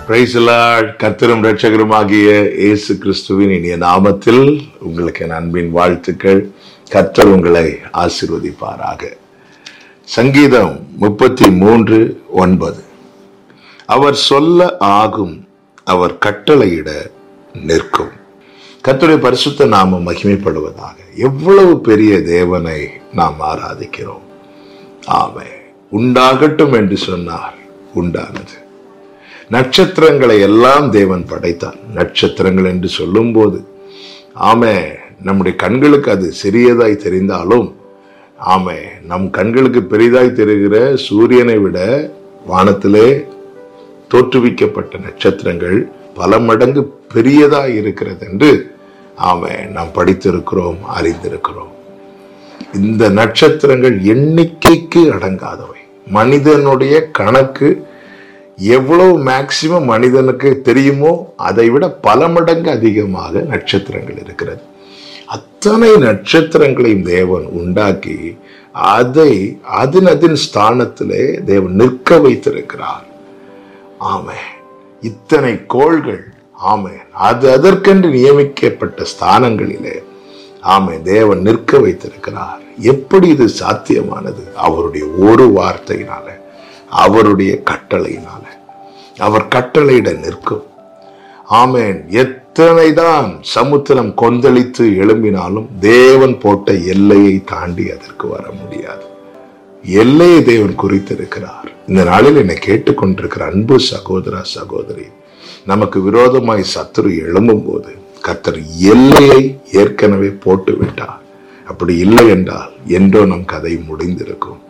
பிரைசலாட் கர்த்தரும் ரட்சகருமாகிய இயேசு கிறிஸ்துவின் இனிய நாமத்தில் உங்களுக்கு என் அன்பின் வாழ்த்துக்கள் கர்த்தர் உங்களை ஆசீர்வதிப்பாராக சங்கீதம் முப்பத்தி மூன்று ஒன்பது அவர் சொல்ல ஆகும் அவர் கட்டளையிட நிற்கும் கர்த்தருடைய பரிசுத்த நாமம் மகிமைப்படுவதாக எவ்வளவு பெரிய தேவனை நாம் ஆராதிக்கிறோம் ஆமே உண்டாகட்டும் என்று சொன்னார் உண்டானது நட்சத்திரங்களை எல்லாம் தேவன் படைத்தார் நட்சத்திரங்கள் என்று சொல்லும்போது ஆமே நம்முடைய கண்களுக்கு அது சிறியதாய் தெரிந்தாலும் ஆமே நம் கண்களுக்கு பெரிதாய் தெரிகிற சூரியனை விட வானத்திலே தோற்றுவிக்கப்பட்ட நட்சத்திரங்கள் பல மடங்கு பெரியதாய் இருக்கிறது என்று ஆமே நாம் படித்திருக்கிறோம் அறிந்திருக்கிறோம் இந்த நட்சத்திரங்கள் எண்ணிக்கைக்கு அடங்காதவை மனிதனுடைய கணக்கு எவ்வளவு மேக்சிமம் மனிதனுக்கு தெரியுமோ அதை விட பல மடங்கு அதிகமாக நட்சத்திரங்கள் இருக்கிறது அத்தனை நட்சத்திரங்களையும் தேவன் உண்டாக்கி அதை அதன் அதன் ஸ்தானத்திலே தேவன் நிற்க வைத்திருக்கிறார் ஆமே இத்தனை கோள்கள் ஆமே அது அதற்கென்று நியமிக்கப்பட்ட ஸ்தானங்களிலே ஆமே தேவன் நிற்க வைத்திருக்கிறார் எப்படி இது சாத்தியமானது அவருடைய ஒரு வார்த்தையினால அவருடைய கட்டளையினால அவர் கட்டளையிட நிற்கும் ஆமேன் எத்தனைதான் சமுத்திரம் கொந்தளித்து எழும்பினாலும் தேவன் போட்ட எல்லையை தாண்டி அதற்கு வர முடியாது எல்லையை தேவன் குறித்திருக்கிறார் இந்த நாளில் என்னை கேட்டுக்கொண்டிருக்கிற அன்பு சகோதர சகோதரி நமக்கு விரோதமாய் சத்துரு எழும்பும் போது கத்தர் எல்லையை ஏற்கனவே போட்டு விட்டார் அப்படி இல்லை என்றால் என்றோ நம் கதை முடிந்திருக்கும்